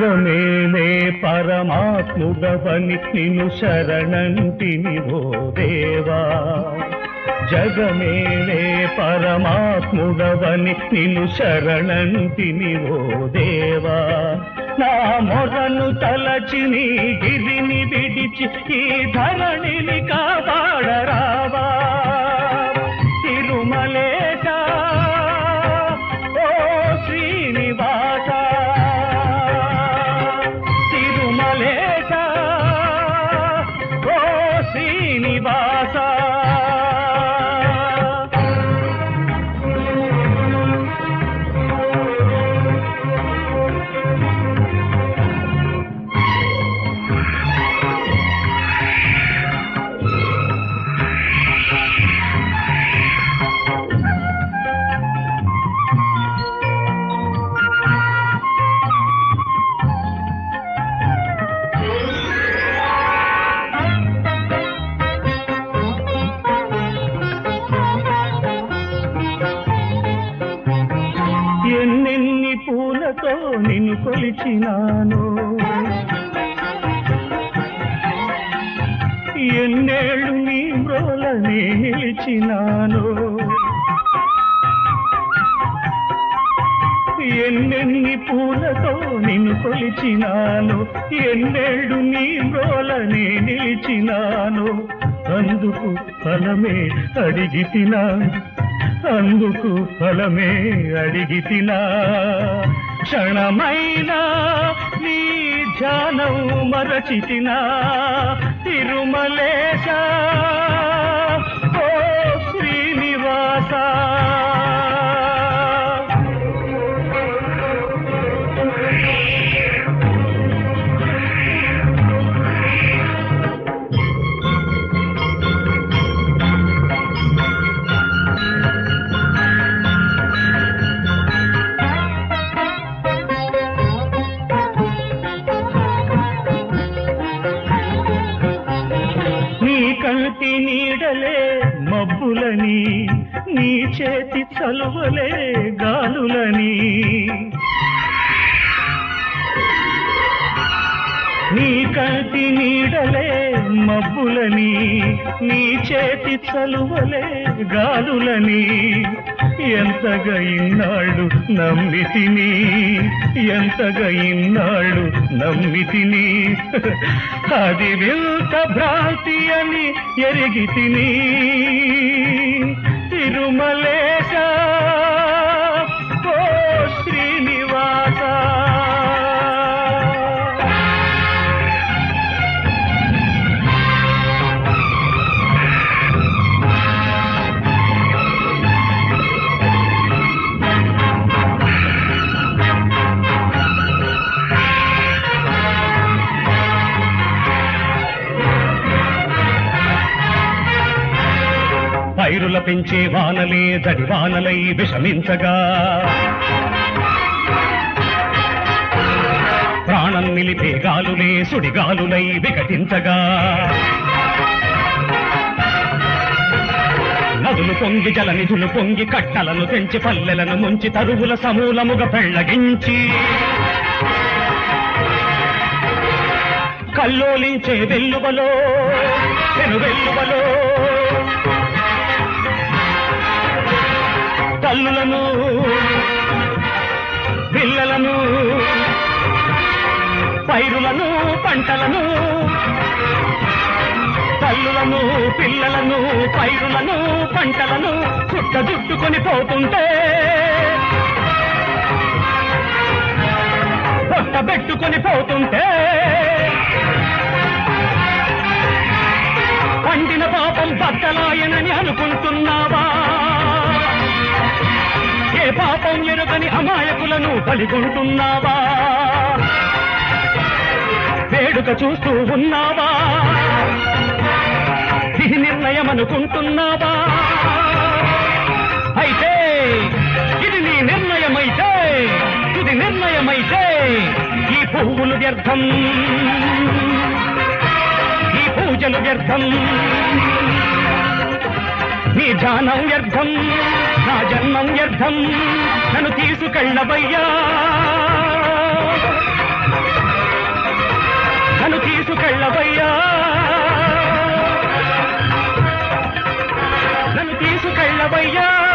జగమేలే పరమాత్ముడవని నిన్ను శరణంటిని ఓ దేవా జగమేలే పరమాత్ముడవని నిన్ను శరణంటిని ఓ దేవా నా మొరను తలచి నీ గిరిని విడిచి ఈ ధరణిని కాపాడరావా తిరుమలేశ ఓ శ్రీనివాస తిరుమలేశ ఓ శ్రీనివాస ఎన్నెన్ని పూలతో నిన్ను కొలిచినాను ఎన్నేళ్ళు నీ మ్రోలని నిలిచినాను ఎన్నెన్ని పూలతో నిన్ను కొలిచినాను ఎన్నేళ్ళు నీ మ్రోలని నిలిచినాను అందుకు ఫలమే అడిగి తినా అందుకు ఫలమే అడిగి తినా క్షణమైనా నీ ధ్యానం మరచితినా తిరుమలేశ ఓ శ్రీనివాస నీ కంటి నీడలే మబ్బులని నీ చేతి చలువలే గాలులని నీ కంటి నీడలే మబ్బులని నీ చేతి చలువలే గాలులని ఎంతగా ఇన్నాళ్ళు నమ్మితిని ఎంతగా ఇన్నాళ్ళు నమ్మితిని అది వింత భ్రాంతి అని ఎరిగి తిని తిరుమలేశ ఓ శ్రీనివాస పైరుల పెంచే వానలే దడి వానలై విషమించగా ప్రాణం నిలిపే గాలులే సుడిగాలులై వికటించగా నదులు పొంగి జలనిధులు పొంగి కట్టలను తెంచి పల్లెలను ముంచి తరువుల సమూలముగా పెళ్ళగించి కల్లోలించే వెల్లువలో పెను వెల్లువలో తల్లులను పిల్లలను పైరులను పంటలను తల్లులను పిల్లలను పైరులను పంటలను చుట్ట జుట్టుకొని పోతుంటే పొట్ట పెట్టుకొని పోతుంటే పండిన పాపం బద్దలాయనని అనుకుంటున్నావా ఏ పాపం ఎరుగని అమాయకులను బలిగొంటున్నావా వేడుక చూస్తూ ఉన్నావా విధి నిర్ణయం అనుకుంటున్నావా అయితే ఇది నీ నిర్ణయమైతే ఇది నిర్ణయమైతే ఈ పువ్వులు వ్యర్థం ఈ పూజలు వ్యర్థం నీ ధ్యానం వ్యర్థం నా జన్మం వ్యర్థం నన్ను తీసుకెళ్ళబయ్యా తీసుకెళ్ళవయ్యా నన్ను తీసుకెళ్ళవయ్యా